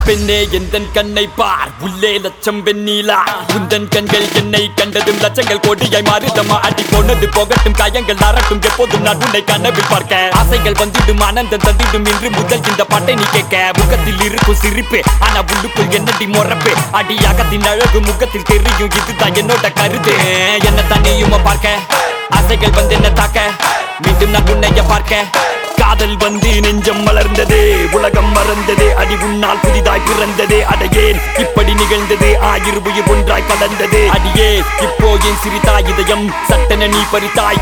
பெண்ணே எந்தன் கண்ணை பார் உள்ளே லட்சம் வெண்ணீலா உந்தன் கண்கள் என்னை கண்டதும் லட்சங்கள் கோடியாய் மாறுதமா அடி போனது போகட்டும் காயங்கள் அறட்டும் எப்போதும் நான் உன்னை கனவில் பார்க்க ஆசைகள் வந்திடும் ஆனந்தம் தந்திடும் இன்று முதல் இந்த பாட்டை நீ கேட்க முகத்தில் இருக்கும் சிரிப்பு ஆனா உள்ளுக்குள் என்னடி மொறப்பு அடியாகத்தின் அழகு முகத்தில் தெரியும் இதுதான் என்னோட கருத்து என்ன தண்ணியுமா பார்க்க ஆசைகள் வந்து என்ன தாக்க மீண்டும் நான் உன்னைய பார்க்க காதல் வந்து நெஞ்சம் மலர்ந்தது உலகம் மறந்தது அடி உன்னால் புதிதாய் பிறந்தது அடையேன் இப்படி நிகழ்ந்தது ஆயிரம் உயிர் ஒன்றாய் கலந்தது அடியே இப்போ என் சிரித்தாய் இதயம் சட்டென நீ பறித்தாய்